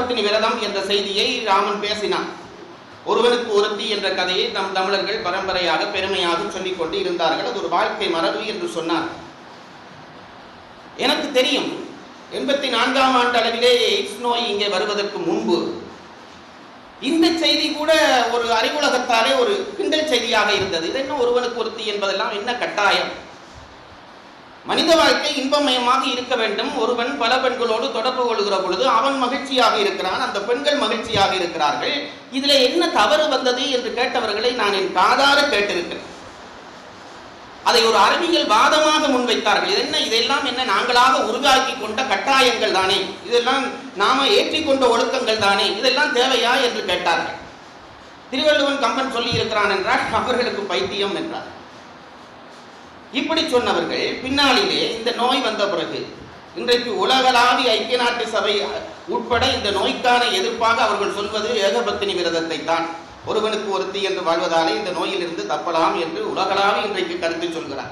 ஏகபத்தினி விரதம் என்ற செய்தியை ராமன் பேசினான் ஒருவனுக்கு ஒருத்தி என்ற கதையை நம் தமிழர்கள் பரம்பரையாக பெருமையாக சொல்லிக் கொண்டு இருந்தார்கள் அது ஒரு வாழ்க்கை மரபு என்று சொன்னார் எனக்கு தெரியும் எண்பத்தி நான்காம் ஆண்டு அளவிலே எய்ட்ஸ் நோய் இங்கே வருவதற்கு முன்பு இந்த செய்தி கூட ஒரு அறிவுலகத்தாலே ஒரு கிண்டல் செய்தியாக இருந்தது இது என்ன ஒருவனுக்கு ஒருத்தி என்பதெல்லாம் என்ன கட்டாயம் மனித வாழ்க்கை இன்பமயமாக இருக்க வேண்டும் ஒருவன் பல பெண்களோடு தொடர்பு கொள்கிற பொழுது அவன் மகிழ்ச்சியாக இருக்கிறான் அந்த பெண்கள் மகிழ்ச்சியாக இருக்கிறார்கள் இதில் என்ன தவறு வந்தது என்று கேட்டவர்களை நான் என் காதார கேட்டிருக்கிறேன் அதை ஒரு அறிவியல் வாதமாக முன்வைத்தார்கள் இது என்ன இதெல்லாம் என்ன நாங்களாக உருவாக்கி கொண்ட கட்டாயங்கள் தானே இதெல்லாம் நாம ஏற்றிக்கொண்ட ஒழுக்கங்கள் தானே இதெல்லாம் தேவையா என்று கேட்டார்கள் திருவள்ளுவன் கம்பன் சொல்லி இருக்கிறான் என்றால் அவர்களுக்கு பைத்தியம் என்றார் இப்படி சொன்னவர்கள் பின்னாளிலே இந்த நோய் வந்த பிறகு இன்றைக்கு உலகளாவிய ஐக்கிய நாட்டு சபை உட்பட இந்த நோய்க்கான எதிர்ப்பாக அவர்கள் சொல்வது ஏகபத்தினி விரதத்தை தான் ஒருவனுக்கு ஒருத்தி என்று வாழ்வதாலே இந்த நோயிலிருந்து தப்பலாம் என்று உலகளாவி இன்றைக்கு கருத்து சொல்கிறார்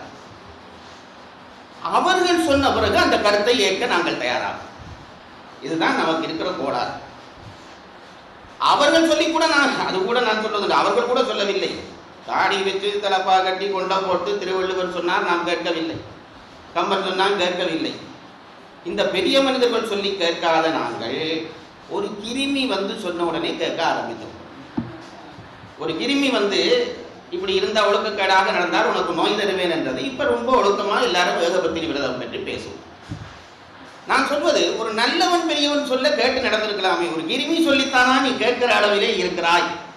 அவர்கள் சொன்ன பிறகு அந்த கருத்தை ஏற்க நாங்கள் தயாராகும் இதுதான் நமக்கு இருக்கிற கோளாறு அவர்கள் சொல்லி கூட நான் அது கூட நான் சொல்வதில்லை அவர்கள் கூட சொல்லவில்லை தாடி வச்சு தலப்பா கட்டி கொண்ட போட்டு திருவள்ளுவர் சொன்னார் நாம் கேட்கவில்லை கம்பன் சொன்னான் கேட்கவில்லை இந்த பெரிய மனிதர்கள் சொல்லி கேட்காத நாங்கள் ஒரு கிருமி வந்து சொன்ன உடனே கேட்க ஆரம்பித்தோம் ஒரு கிருமி வந்து இப்படி இருந்த ஒழுக்கக்கேடாக நடந்தால் உனக்கு நோய் தருவேன் என்றது இப்ப ரொம்ப ஒழுக்கமா எல்லாரும் வேகபத்தினி விரதம் பற்றி பேசுவோம் நான் சொல்வது ஒரு நல்லவன் பெரியவன் சொல்ல கேட்டு நடந்திருக்கலாமே ஒரு கிருமி சொல்லித்தானா நீ கேட்கிற அளவிலே இருக்கிறாய்